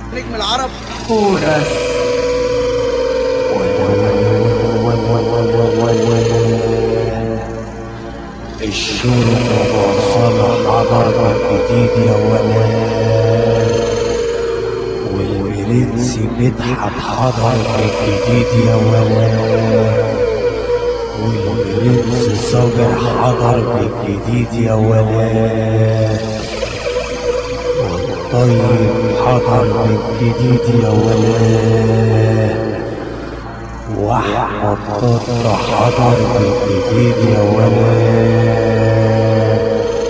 نجم العرب كورس الشرطة وصلح حضر جديد يا ولاد والبرنس مدحت حضر جديد يا ولاد والبرنس صابر حضر جديد يا ولاد والطيب حضر جديد يا ولاد واحمد طاطر حضر بالجديد يا ولاد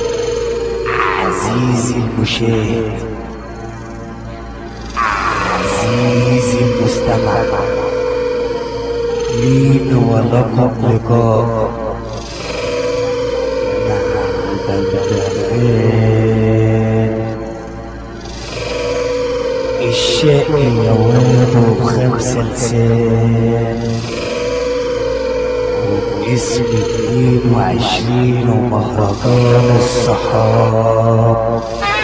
عزيزي المشاهد عزيزي المستمع لين ولقب لقاء مع البغبغان الشقي يا واد وخمسة لسان وباسم اتنين وعشرين ومهرجان الصحاب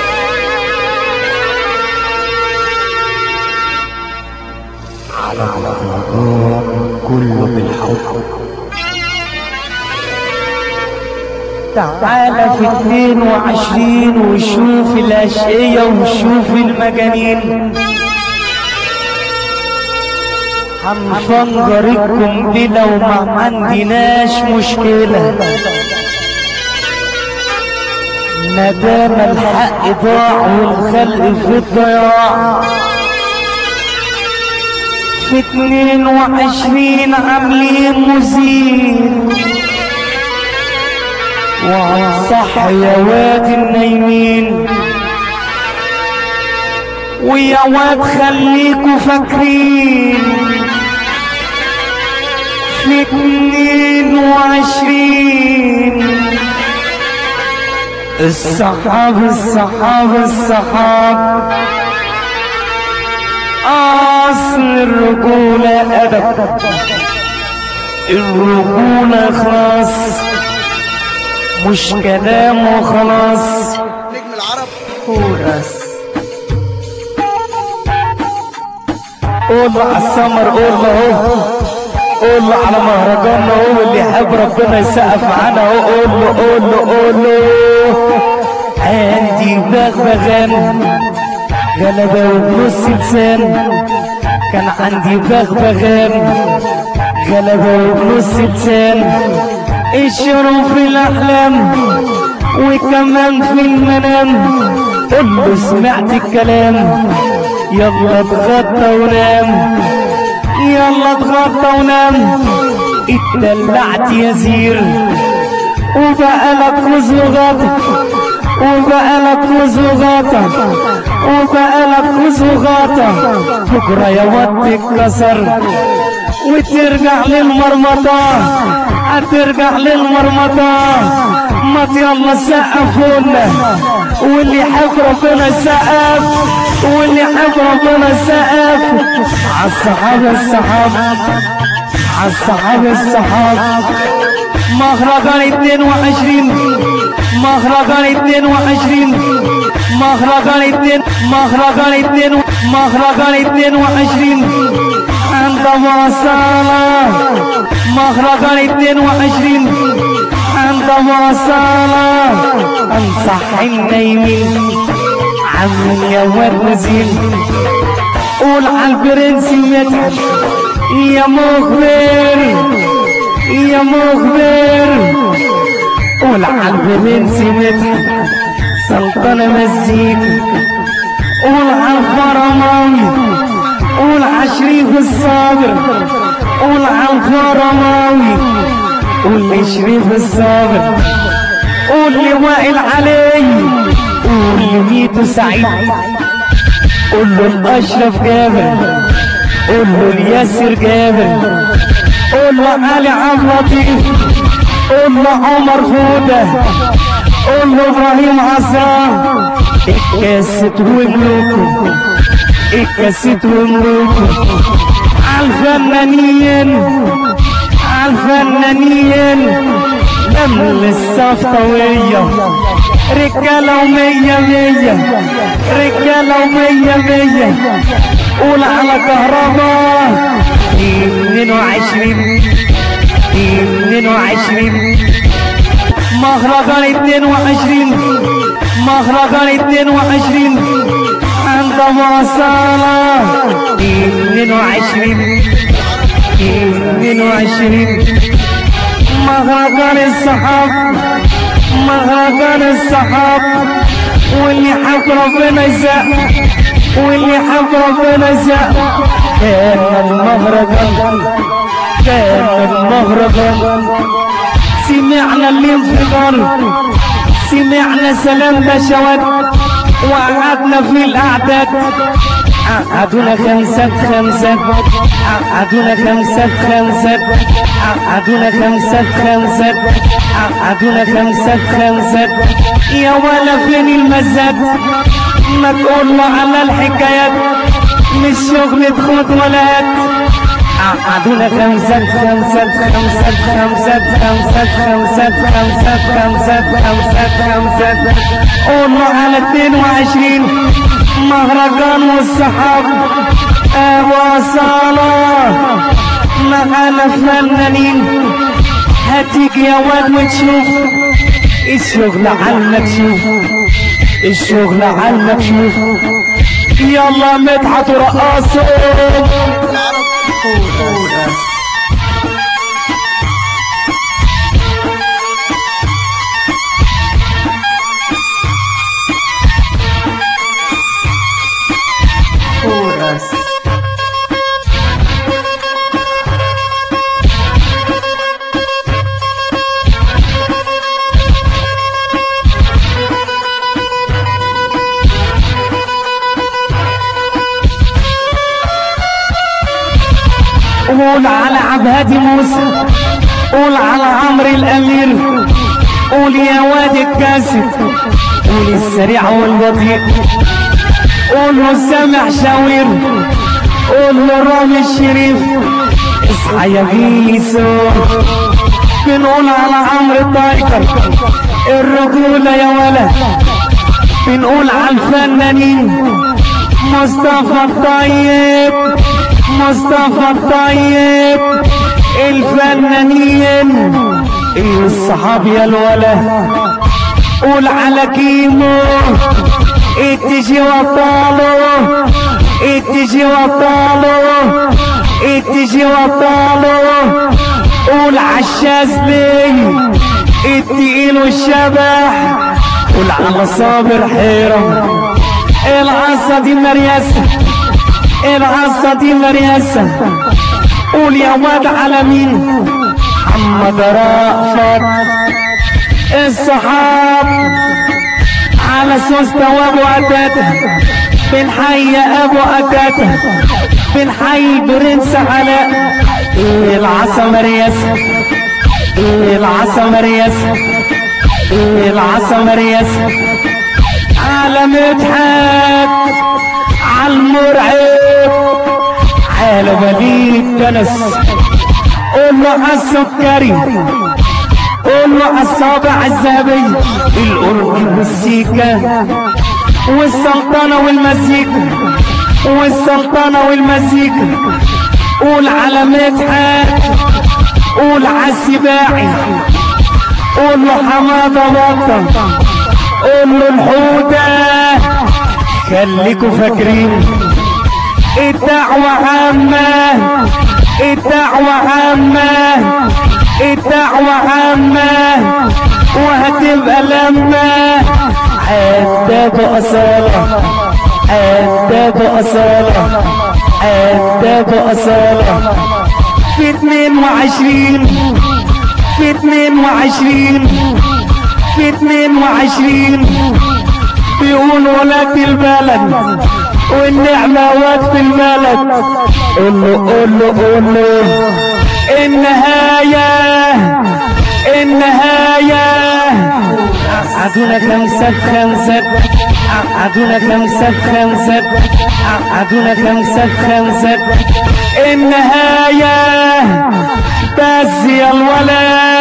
على مهرجان كله بالحب تعالى في 22 وشوف الأشقية وشوف المجانين هنفجر القنبلة وما عندناش مشكلة مادام الحق ضاع والخلق في الضياع في 22 عاملين مزين وصح يا واد النايمين ويا واد خليكوا فاكرين في اتنين وعشرين الصحاب الصحاب الصحاب أصل الرجولة أدب الرجولة خلاص مش كلام وخلاص نجم العرب كورس قول له على السمر قول له اهو قول له على مهرجاننا هو اللي يحب ربنا يسقف معانا اهو قول له قول له قول له عندي بغبغان غلبة وبنص لسان كان عندي بغبغان غلبة وبنص لسان الشرف في الأحلام وكمان في المنام قل له سمعت الكلام يلا اتغطى ونام يلا اتغطى ونام اتدلعت يا زير وبقى لك وز وغطا وبقى لك وز وغطا وبقى لك وز وغطا بكره يا واد تتكسر وترجع للمرمطة هترجع للمرمطة ما يلا سقفونا واللي يحب ربنا يسقف واللي يحب ربنا يسقف عالصحاب الصحاب عالصحاب الصحاب مهرجان 22 مهرجان 22 مهرجان 2 مهرجان 2 مهرجان 22 عند وصالة مهرجان 22 عند وصالة انصح النايمين عم يا ورزين قول عالبرنس مدحت يا مخبر يا مخبر قول عالبرنس مدحت سلطنة مزيك قول عالفرماوي قول عشريف الصابر قول عالفرماوي قول لشريف الصابر قول لوائل علي قول لميتو سعيد قول له الاشرف جابر قول له الياسر جابر قول له علي عبد اللطيف قول له عمر فوده قول له ابراهيم عصام الكاسة وملوكه الكاسة وملوكه عالفنانين عالفنانين نمل الصفطوية رجالة ومية مية رجالة لو مية مية قول على كهرباء اتنين وعشرين اتنين وعشرين مهرجان اتنين وعشرين مهرجان اتنين وعشرين عند مواصلة اتنين وعشرين اتنين وعشرين مهرجان الصحاب مهرجان الصحاب واللي حب ربنا يساء واللي حب ربنا يساء كان المهرجان كان المهرجان سمعنا الانفجار سمعنا سلام بشوات وقعدنا في الاعداد قعدونا خمسة خمسة قعدونا خمسة خمسة قعدونا خمسة خمسة قعدونا خمسة خمسة يا ولا فين المزاد ما تقول له على الحكايات مش شغلة خد ولا هات قعدونا خمسة خمسة خمسة خمسة خمسة خمسة خمسة خمسة خمسة خمسة قولوا على اتنين وعشرين مهرجان والصحاب ابو صلاة معانا فنانين هتيجي يا واد وتشوف الشغل عنك شوف الشغل عنك شوف يلا مدحت رقاصة قول على عبادي موسى قول على عمرو الامير قول يا واد الكاسف قول السريع والبطيء قول له سامع شاوير قول له رامي الشريف اصحى يا بيسو بنقول على عمرو تايكر الرجولة يا ولد بنقول على الفنانين مصطفى الطيب مصطفى الطيب الفنانين الصحاب يا الولا قول على كيمو اتجي وطالو اتجي وطالو اتجي وطالو قول عالشاذلي التقيل والشبح قول على صابر حيرة العصا دي مريسة العصا دي مريسة قول يا واد على مين محمد رأفت الصحاب على سوسته وابو أتاته بنحيي ابو أتاته بنحيي برنس علاء العصا مريسة العصا مريسة العصا مريسة على مدحت على المرعب على بليد تنس قول له على السكري قول له على الصابع الذهبي الأورج والسيكا والسلطنة والمزيكا والسلطنة والمزيكا قول على مدحت قول على السباعي قول له حمادة بطة قول له الحوتة خليكوا فاكرين الدعوة عامة الدعوة عامة الدعوة عامة وهتبقى لما عداد أصالة عداد أصالة عداد أصالة في اتنين وعشرين في اتنين وعشرين في اتنين وعشرين بيقول ولاد البلد والنعمة وقت البلد قول له قول له قول له النهاية النهاية قعدونا خمسة خمسة قعدونا خمسة خمسة قعدونا خمسة خمسة النهاية بس يا الولد